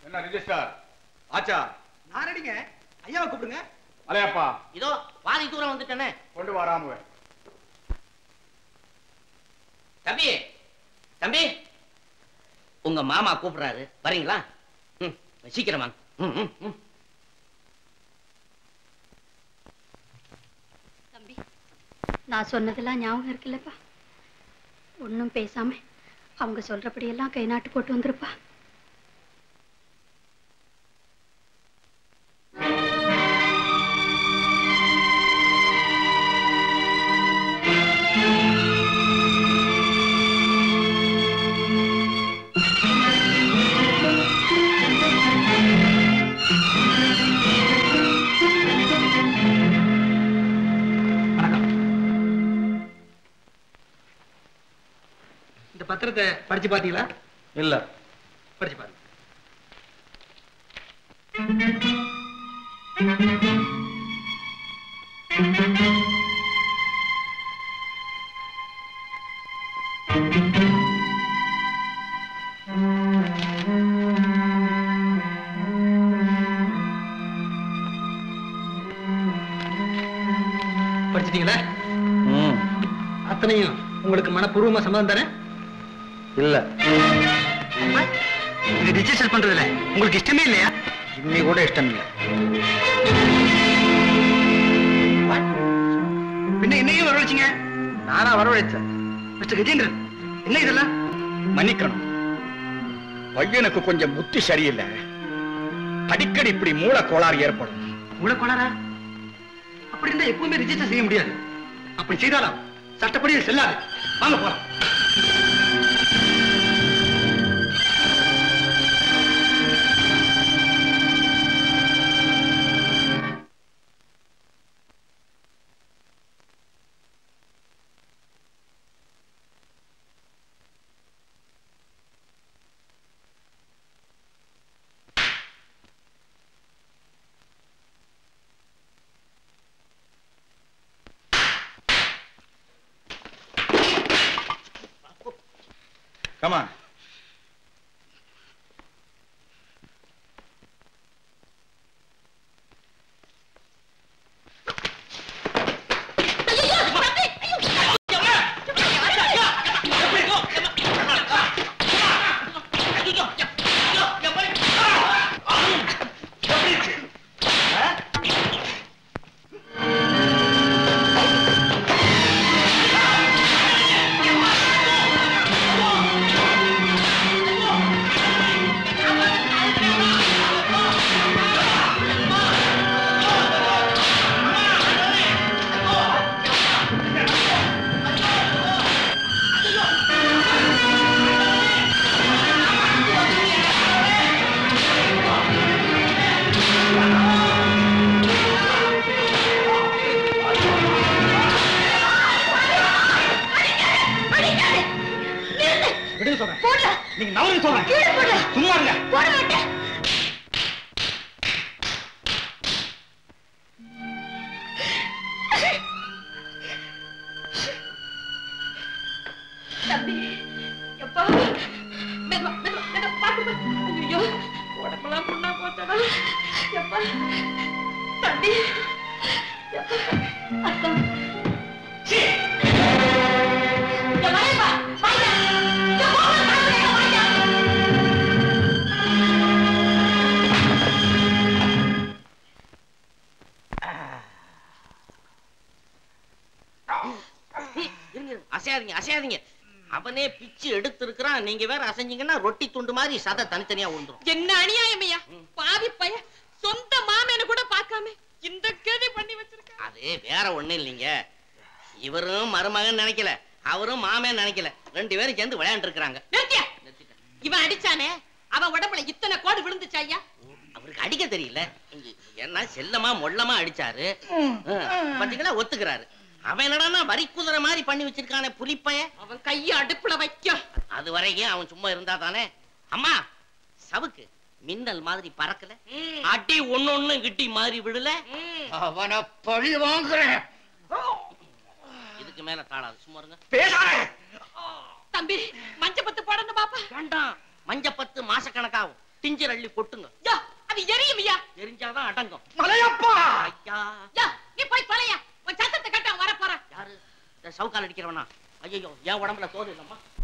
என்ன ரிஜிஸ்டர் ஆச்சா நான் ரெடிங்க ஐயாவை கூப்பிடுங்க அலையப்பா இதோ பாதி தூரம் வந்துட்டேனே கொண்டு வராம தம்பி தம்பி உங்க மாமா கூப்பிடுறாரு வரீங்களா ம் சீக்கிரம் வாங்க ம், ம், ம். தம்பி நான் சொன்னதெல்லாம் ஞாபகம் இருக்குல்லப்பா ஒன்றும் பேசாம அவங்க சொல்றபடியெல்லாம் கை நாட்டு போட்டு வந்திருப்பா இந்த பத்திரத்தை படிச்சு பார்த்தீங்களா இல்ல படிச்சு பாருங்க படிச்சிட்டீங்களா அத்தனையும் உங்களுக்கு மனப்பூர்வமா சம்மதம் தானே இல்ல இது ரிஜிஸ்டர் பண்றதுல உங்களுக்கு இஷ்டமே இல்லையா இன்னி கூட இஷ்டம் இல்ல பின்ன என்னையும் வரவழைச்சிங்க நானா வரவழைச்சேன் மிஸ்டர் கஜேந்திரன் என்ன இதெல்லாம் மன்னிக்கணும் பையனுக்கு கொஞ்சம் புத்தி சரியில்லை அடிக்கடி இப்படி மூல கோளாறு ஏற்படும் இவ்வளவு கொண்டாரா அப்படி இருந்தா எப்பவுமே ரிஜிஸ்டர் செய்ய முடியாது அப்படி செய்தாலும் சட்டப்படி இது செல்லாது வாங்க போலாம் கமா விடுங்க சொல்றேன் நீங்க நவருங்க சொல்றேன் சும்மா இருங்க தம்பி எப்பா மெதுவா மெதுவா மெதுவா பாத்து பாத்து ஐயோ உடம்பெல்லாம் புண்ணா போச்சடா எப்பா தம்பி எப்பா அத்தா இங்க வாயேப்பா, வாயா. இங்க போங்க, பாத்துறேன், வாயா. ஏய், இருங்க, இருங்க. அசையாதீங்க அசையாதீங்க அவனே பிச்சு எடுத்திருக்கிறான் நீங்க வேற அசைஞ்சீங்கன்னா ரொட்டி துண்டு மாதிரி சதை தனித்தனியா விழுந்துரும் என்ன அநியாயம் ஐயா பாவி பைய சொந்த மாமேன கூட பார்க்காம இந்த கேதி பண்ணி வச்சிருக்க அது வேற ஒண்ணும் இல்லைங்க இவரும் மருமகன் நினைக்கல அவரும் மாமன் நினைக்கல ரெண்டு பேரும் சேர்ந்து விளையாண்டு இருக்கிறாங்க நிறுத்தியா இவன் அடிச்சானே அவன் உடம்புல இத்தனை கோடு விழுந்துச்சு ஐயா அவருக்கு அடிக்க தெரியல என்ன செல்லமா மொள்ளமா அடிச்சாரு பாத்தீங்களா ஒத்துக்கிறாரு அவன் என்னடான்னா வரி குதிரை மாதிரி பண்ணி வச்சிருக்கானே புலிப்பைய அவன் கைய அடுப்புல வைக்க அது வரைக்கும் அவன் சும்மா இருந்தா தானே அம்மா சவுக்கு மின்னல் மாதிரி பறக்கல அடி ஒண்ணு கிட்டி மாதிரி விடல அவனை பழி வாங்குறேன் இதுக்கு மேல தாளாது சும்மா இருங்க தம்பி மஞ்ச பத்து போடணும் பாப்பா வேண்டாம் மஞ்ச பத்து மாசக்கணக்காகும் டிஞ்சர் அள்ளி கொட்டுங்க யா அது எரியுமியா எரிஞ்சாதான் அடங்கும் மலையப்பா ஐயா யா நீ போய் தொலையா உன் சத்தத்தை கட்ட வர போற யாரு இந்த சவுக்கால் அடிக்கிறவனா ஐயோ என் உடம்புல தோது இல்லம்மா